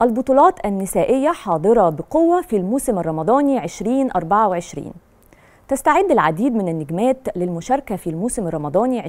البطولات النسائية حاضرة بقوة في الموسم الرمضاني 2024 تستعد العديد من النجمات للمشاركة في الموسم الرمضاني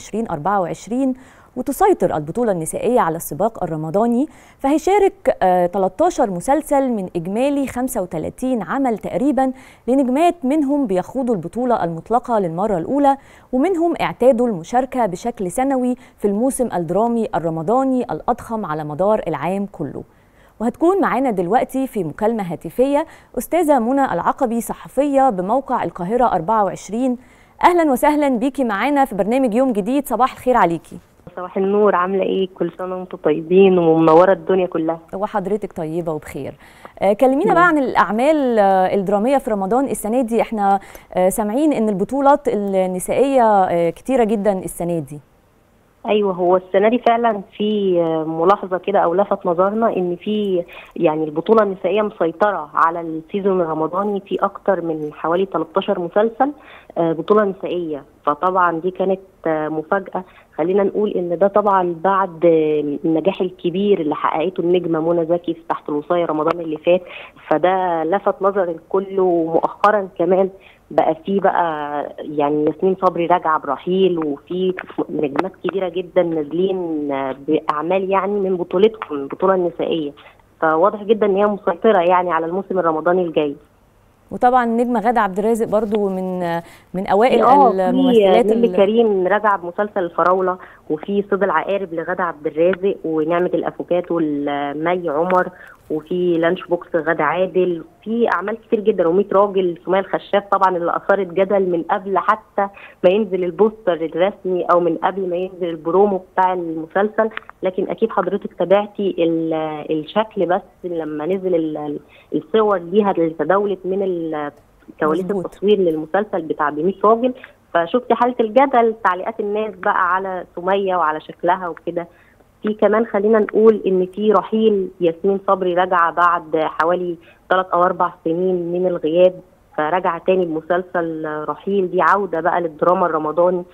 2024 وتسيطر البطولة النسائية على السباق الرمضاني فهيشارك 13 مسلسل من إجمالي 35 عمل تقريبا لنجمات منهم بيخوضوا البطولة المطلقة للمرة الأولى ومنهم اعتادوا المشاركة بشكل سنوي في الموسم الدرامي الرمضاني الأضخم على مدار العام كله وهتكون معانا دلوقتي في مكالمة هاتفية أستاذة منى العقبي صحفية بموقع القاهرة 24 أهلا وسهلا بيكي معانا في برنامج يوم جديد صباح الخير عليكي صباح النور عامله ايه كل سنه وانتم طيبين ومنوره الدنيا كلها وحضرتك طيبه وبخير آه كلمينا بقى عن الاعمال آه الدراميه في رمضان السنه دي احنا آه سامعين ان البطولات النسائيه آه كتيره جدا السنه دي ايوه هو السنه دي فعلا في ملاحظه كده او لفت نظرنا ان في يعني البطوله النسائيه مسيطره على السيزون الرمضاني في اكتر من حوالي 13 مسلسل بطوله نسائيه فطبعا دي كانت مفاجاه خلينا نقول ان ده طبعا بعد النجاح الكبير اللي حققته النجمه منى زكي في تحت الوصايه رمضان اللي فات فده لفت نظر الكل ومؤخرا كمان بقى في بقى يعني ياسمين صبري راجعه برحيل وفي نجمات كبيره جدا نازلين باعمال يعني من بطولتهم البطوله النسائيه فواضح جدا ان هي مسيطره يعني على الموسم الرمضاني الجاي وطبعا النجمه غاده عبد الرازق برضو من من اوائل الممثلات اللي كريم رجع بمسلسل الفراوله وفي صيد العقارب لغاده عبد الرازق ونعمه الافوكاتو لمي عمر وفي لانش بوكس غادة عادل في اعمال كتير جدا و100 راجل سمية الخشاف طبعا اللي اثارت جدل من قبل حتى ما ينزل البوستر الرسمي او من قبل ما ينزل البرومو بتاع المسلسل لكن اكيد حضرتك تابعتي الشكل بس لما نزل الصور ليها اللي تداولت من كواليس التصوير للمسلسل بتاع ب100 راجل فشفت حاله الجدل تعليقات الناس بقى على سميه وعلى شكلها وكده في كمان خلينا نقول ان في رحيل ياسمين صبري راجعه بعد حوالي ثلاث او اربع سنين من الغياب فرجع تاني بمسلسل رحيل دي عوده بقى للدراما الرمضاني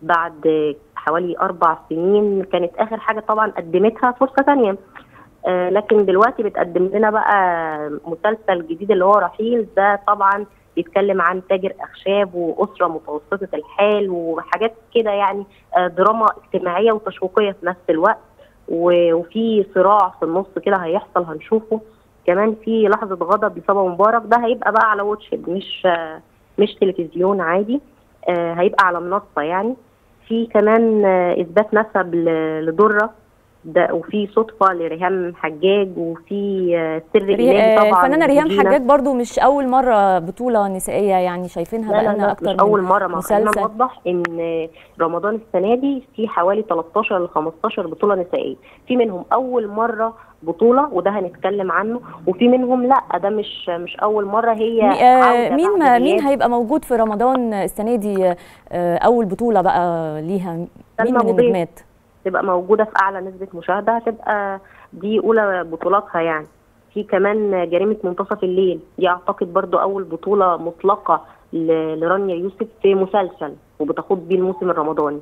بعد حوالي اربع سنين كانت اخر حاجه طبعا قدمتها فرصه ثانيه آه لكن دلوقتي بتقدم لنا بقى مسلسل جديد اللي هو رحيل ده طبعا بيتكلم عن تاجر اخشاب واسره متوسطه الحال وحاجات كده يعني آه دراما اجتماعيه وتشويقيه في نفس الوقت وفي صراع في النص كده هيحصل هنشوفه كمان في لحظه غضب لصبا مبارك ده هيبقى بقى على واتشد مش مش تلفزيون عادي هيبقى على منصه يعني في كمان اثبات نسب لدره ده وفي صدفه لريهام حجاج وفي سر الهي طبعا الفنانه ريهام حجاج برضو مش اول مره بطوله نسائيه يعني شايفينها بقالنا اكتر مش اول مره ما خلينا نوضح ان رمضان السنه دي في حوالي 13 ل 15 بطوله نسائيه في منهم اول مره بطوله وده هنتكلم عنه وفي منهم لا ده مش مش اول مره هي مين ما مين هيبقى موجود في رمضان السنه دي اول بطوله بقى ليها مين من النجمات تبقى موجوده في اعلى نسبه مشاهده هتبقى دي اولى بطولاتها يعني في كمان جريمه منتصف الليل دي اعتقد برضو اول بطوله مطلقه لرانيا يوسف في مسلسل وبتخوض بيه الموسم الرمضاني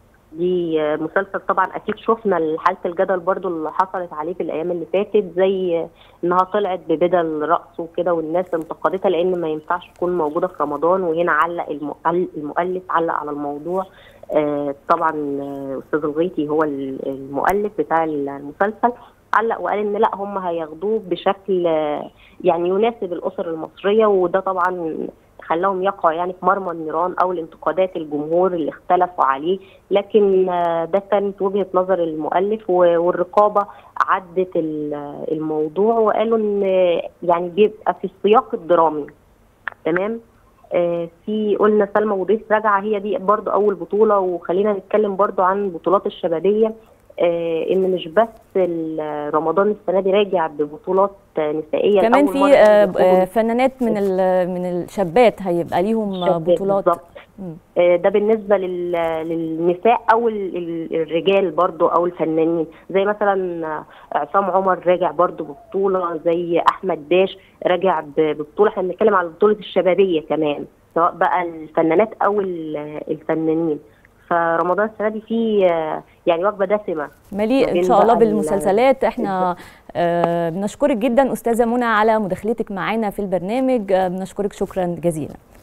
دي مسلسل طبعا اكيد شفنا حاله الجدل برضو اللي حصلت عليه في الايام اللي فاتت زي انها طلعت ببدل رقص وكده والناس انتقدتها لان ما ينفعش تكون موجوده في رمضان وهنا علق المؤلف علق على الموضوع آه طبعا استاذ الغيطي هو المؤلف بتاع المسلسل علق وقال ان لا هم هياخدوه بشكل يعني يناسب الاسر المصريه وده طبعا خلاهم يقعوا يعني في مرمى النيران او الانتقادات الجمهور اللي اختلفوا عليه لكن ده كانت وجهه نظر المؤلف والرقابه عدت الموضوع وقالوا ان يعني بيبقى في السياق الدرامي تمام في قلنا سلمى وضيف راجعه هي دي برضو اول بطوله وخلينا نتكلم برضو عن البطولات الشبابيه ان مش بس رمضان السنه دي راجع ببطولات نسائيه كمان في فنانات من من الشابات هيبقى ليهم بطولات بالزبط. ده بالنسبه للنساء او الرجال برضو او الفنانين زي مثلا عصام عمر راجع برضو ببطوله زي احمد داش راجع ببطوله احنا بنتكلم على بطوله الشبابيه كمان سواء بقى الفنانات او الفنانين فرمضان السنه دي فيه يعني وجبه دسمه مليء ان شاء الله بالمسلسلات احنا آه بنشكرك جدا استاذه منى على مداخلتك معانا في البرنامج آه بنشكرك شكرا جزيلا